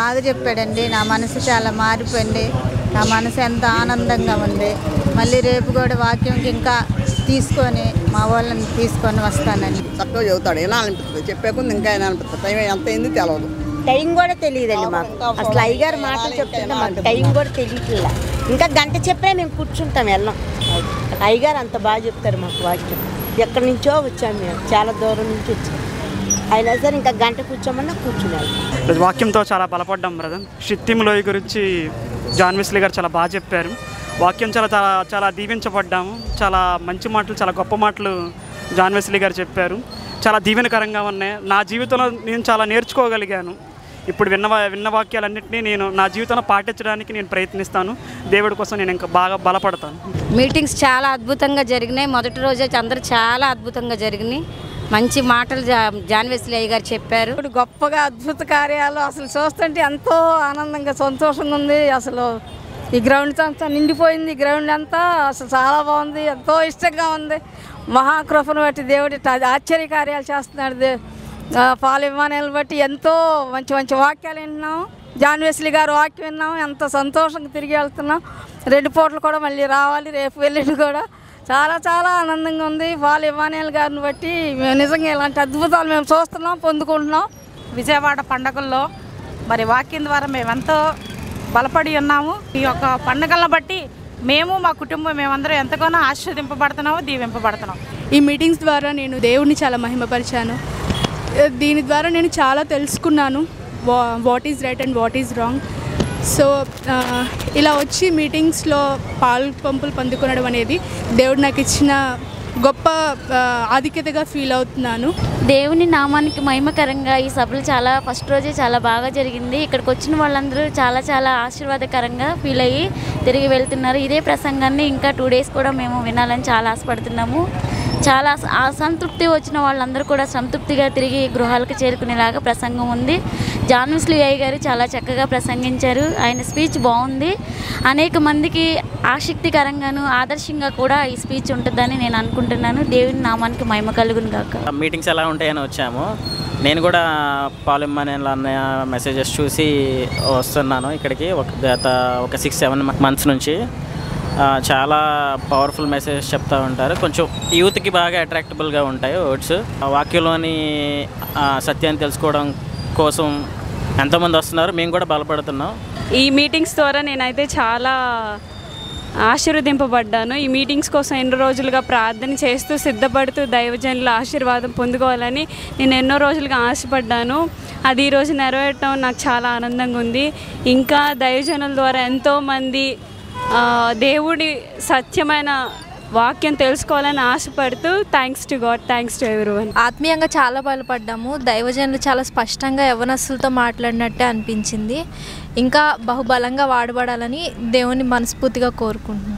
బాగా చెప్పాడండి నా మనసు చాలా మారిపోయింది నా మనసు ఎంత ఆనందంగా ఉంది మళ్ళీ రేపు కూడా వాక్యంకి ఇంకా తీసుకొని మా వాళ్ళని తీసుకొని వస్తానని చక్కగా చెబుతాడు వినాలనిపిస్తుంది చెప్పే కొంది ఇంకా వినాలనిపిస్తుంది టైం ఎంత అయింది తెలియదు టైం కూడా తెలియదండి మాకు అసలు అయ్యగారు మాటలు చెప్తుంటే మాకు టైం కూడా తెలియట్లా ఇంకా గంట చెప్పే మేము కూర్చుంటాం వెళ్ళాం అయ్యగారు అంత బాగా చెప్తారు మాకు వాక్యం ఎక్కడి నుంచో వచ్చాం మేము చాలా దూరం నుంచి వచ్చాం అయినా సరే ఇంకా గంట కూర్చోమన్నా కూర్చున్నారు ఈరోజు వాక్యంతో చాలా బలపడ్డాం బ్రదర్ షిత్తిం లోయ గురించి జాన్ వెస్లీ గారు చాలా బాగా చెప్పారు వాక్యం చాలా చాలా చాలా దీవించబడ్డాము చాలా మంచి మాటలు చాలా గొప్ప మాటలు జాన్ వెస్లీ గారు చెప్పారు చాలా దీవెనకరంగా ఉన్నాయి నా జీవితంలో నేను చాలా నేర్చుకోగలిగాను ఇప్పుడు విన్న వా- విన్న వాక్యాలన్నింటినీ నేను నా జీవితంలో పాటించడానికి నేను ప్రయత్నిస్తాను దేవుడి కోసం నేను ఇంకా బాగా బలపడతాను మీటింగ్స్ చాలా అద్భుతంగా జరిగినాయి మొదటి రోజే అందరూ చాలా అద్భుతంగా జరిగినాయి మంచి మాటలు జా- జాన్ వెస్లీ అయ్య గారు చెప్పారు ఇప్పుడు గొప్పగా అద్భుత కార్యాలు అసలు చూస్తుంటే ఎంతో ఆనందంగా సంతోషంగా ఉంది అసలు ఈ గ్రౌండ్ అంతా నిండిపోయింది ఈ గ్రౌండ్ అంతా అసలు చాలా బాగుంది ఎంతో ఇష్టంగా ఉంది మహాకృపను బట్టి దేవుడి ఇట్లా ఆశ్చర్య కార్యాలు చేస్తున్నాడు దే- ఆ, పాలు విమానాలు బట్టి ఎంతో మంచి మంచి వాక్యాలు వింటున్నాం జాన్ వెస్లీ గారు వాక్యం విన్నాం ఎంత సంతోషంగా తిరిగి వెళ్తున్నాం రెండు పూటలు కూడా మళ్ళీ రావాలి రేపు వెళ్ళింది కూడా చాలా చాలా ఆనందంగా ఉంది పాలు ఇమానియల్ గారిని బట్టి మేము నిజంగా ఇలాంటి అద్భుతాలు మేము చూస్తున్నాం పొందుకుంటున్నాం విజయవాడ పండగల్లో మరి వాక్యం ద్వారా మేమెంతో బలపడి ఉన్నాము ఈ యొక్క పండుగలను బట్టి మేము మా కుటుంబం మేమందరం ఎంతగానో ఆశీర్వదింపబడుతున్నాము దీవింపబడుతున్నాం ఈ మీటింగ్స్ ద్వారా నేను దేవుడిని చాలా మహిమపరిచాను దీని ద్వారా నేను చాలా తెలుసుకున్నాను వా what is right and what is wrong so ఇలా వచ్చి మీటింగ్స్లో పాలు పంపులు పొందుకొనడం అనేది దేవుడు నాకు ఇచ్చిన గొప్ప ఆ, ఆధిక్యతగా ఫీల్ అవుతున్నాను దేవుని నామానికి మహిమకరంగా ఈ సభలు చాలా ఫస్ట్ రోజే చాలా బాగా జరిగింది ఇక్కడికి వచ్చిన వాళ్ళందరూ చాలా చాలా ఆశీర్వాదకరంగా ఫీల్ అయ్యి తిరిగి వెళ్తున్నారు ఇదే ప్రసంగాన్ని ఇంకా టూ డేస్ కూడా మేము వినాలని చాలా ఆశపడుతున్నాము చాలా స- అసంతృప్తి వచ్చిన వాళ్ళందరూ కూడా సంతృప్తిగా తిరిగి గృహాలకు చేరుకునేలాగా ప్రసంగం ఉంది జాన్ విస్లీ అయ్య గారు చాలా చక్కగా ప్రసంగించారు ఆయన స్పీచ్ బాగుంది అనేక మందికి ఆసక్తికరంగాను ఆదర్శంగా కూడా ఈ స్పీచ్ ఉంటుందని నేను అనుకుంటున్నాను దేవుని నామానికి మహిమ కలుగును గాక మీటింగ్స్ ఎలా ఉంటాయని వచ్చాము నేను కూడా పాలిమ్మనేల అన్నయ్య మెసేజెస్ చూసి వస్తున్నాను ఇక్కడికి ఒక గత ఒక సిక్స్ సెవెన్ మంత్స్ నుంచి ఆ, చాలా పవర్ఫుల్ మెసేజెస్ చెప్తూ ఉంటారు కొంచెం యూత్కి బాగా అట్రాక్టబుల్గా ఉంటాయి వర్డ్స్ వాక్యంలోని ఆ, సత్యాన్ని తెలుసుకోవడం కోసం ఎంతోమంది వస్తున్నారు మేము కూడా బలపడుతున్నాం ఈ మీటింగ్స్ ద్వారా నేనైతే చాలా ఆశీర్వదింపబడ్డాను ఈ మీటింగ్స్ కోసం ఎన్నో రోజులుగా ప్రార్థన చేస్తూ సిద్ధపడుతూ దైవజనుల ఆశీర్వాదం పొందుకోవాలని నేను ఎన్నో రోజులుగా ఆశపడ్డాను అది ఈరోజు నెరవేరటం నాకు చాలా ఆనందంగా ఉంది ఇంకా దైవజనుల ద్వారా ఎంతోమంది ఆ, దేవుడి సత్యమైన వాక్యం తెలుసుకోవాలని ఆశపడుతూ thanks to God thanks to ఎవరి ఆత్మీయంగా చాలా బలపడ్డాము దైవజనులు చాలా స్పష్టంగా యవనస్తులతో మాట్లాడినట్టే అనిపించింది ఇంకా బహుబలంగా వాడబడాలని దేవుని మనస్ఫూర్తిగా కోరుకుంటున్నాను